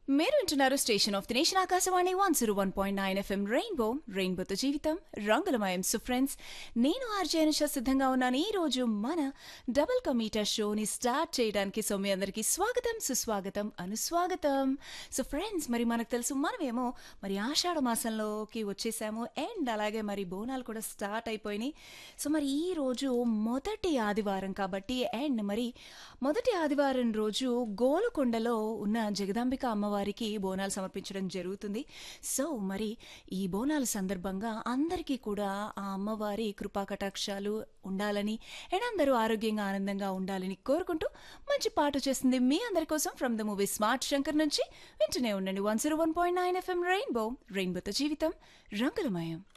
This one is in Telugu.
మీరు వింటున్నారు station of the nation Akashvani one zero one point nine FM rainbow రెయిన్బోతో జీవితం రంగులమయం సో ఫ్రెండ్స్ నేను ఆర్జే అనుష సిద్ధంగా ఉన్నాను ఈ రోజు మన డబుల్ కమీటర్ షోని స్టార్ట్ చేయడానికి సో మీ అందరికీ స్వాగతం సుస్వాగతం అనుస్వాగతం సో ఫ్రెండ్స్ మరి మనకు తెలుసు మనమేమో మరి ఆషాఢ మాసంలోకి వచ్చేసాము అండ్ అలాగే మరి బోనాలు కూడా స్టార్ట్ అయిపోయినాయి సో మరి ఈ రోజు మొదటి ఆదివారం కాబట్టి అండ్ మరి మొదటి ఆదివారం రోజు గోలుకొండలో ఉన్న జగదాంబిక అమ్మవారికి బోనాలు సమర్పించడం జరుగుతుంది సో మరి ఈ బోనాల సందర్భంగా అందరికీ కూడా ఆ అమ్మవారి కృపా కటాక్షాలు ఉండాలని అండ్ అందరూ ఆరోగ్యంగా ఆనందంగా ఉండాలని కోరుకుంటూ మంచి పాట చేస్తుంది మీ అందరి కోసం from the movie smart Shankar నుంచి వింటూనే ఉండండి one zero one point nine FM rainbow రెయిన్బోతో జీవితం రంగులమయం